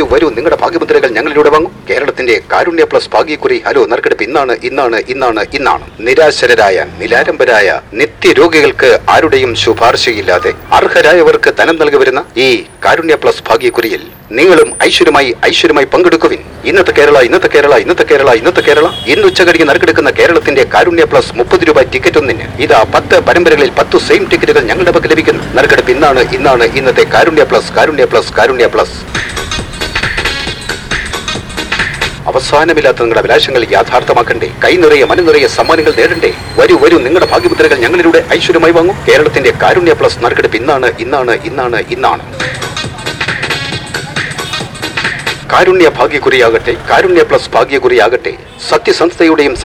വരൂ നിങ്ങളുടെ ഭാഗ്യമുദ്രകൾ ഞങ്ങളിലൂടെ വാങ്ങും കേരളത്തിന്റെ കാരുണ്യ പ്ലസ് ഭാഗ്യക്കുറി ഹലോ നറുക്കെടുപ്പ് ഇന്നാണ് ഇന്നാണ് ഇന്നാണ് ഇന്നാണ് നിരാശരായ നിലാരംബരായ നിത്യരോഗികൾക്ക് ആരുടെയും ശുപാർശയില്ലാതെ അർഹരായവർക്ക് ധനം നൽകി വരുന്ന ഈ കാരുണ്യ പ്ലസ് ഭാഗ്യക്കുറിയിൽ നിങ്ങളും ഐശ്വര്യമായി ഐശ്വര്യമായി പങ്കെടുക്കുവിൻ ഇന്നത്തെ കേരള ഇന്നത്തെ കേരള ഇന്നത്തെ കേരള ഇന്നത്തെ കേരള ഇന്ന് ഉച്ചകഴിഞ്ഞ് നറുക്കെടുക്കുന്ന കേരളത്തിന്റെ കാരുണ്യ പ്ലസ് മുപ്പത് രൂപ ടിക്കറ്റ് ഒന്നിന് ഇതാ പത്ത് പരമ്പരകളിൽ പത്തു സെയിം ടിക്കറ്റുകൾ ഞങ്ങളുടെ പക്കൽ ലഭിക്കുന്നു നറുക്കെടുപ്പ് ഇന്നാണ് ഇന്നാണ് ഇന്നത്തെ Karunya plus Karunya plus Karunya plus അവസാനമില്ലാത്ത നിങ്ങളുടെ അഭിലാഷങ്ങൾ യാഥാർത്ഥമാക്കണ്ടേ കൈ നിറയെ മന നിറയെ സമ്മാനങ്ങൾ നേടണ്ടേ വരൂ വരൂ നിങ്ങളുടെ ഭാഗ്യമുദ്രകൾ ഞങ്ങളിലൂടെ ഐശ്വര്യമായി വാങ്ങും കേരളത്തിന്റെ കാരുണ്യ പ്ലസ് നറുക്കെടുപ്പ് ഇന്നാണ് ഇന്നാണ് ഇന്നാണ് ഇന്നാണ് കാരുണ്യ ഭാഗ്യക്കുറിയാകട്ടെ കാരുണ്യ പ്ലസ് ഭാഗ്യക്കുറിയാകട്ടെ സത്യസന്ധതയുടെയും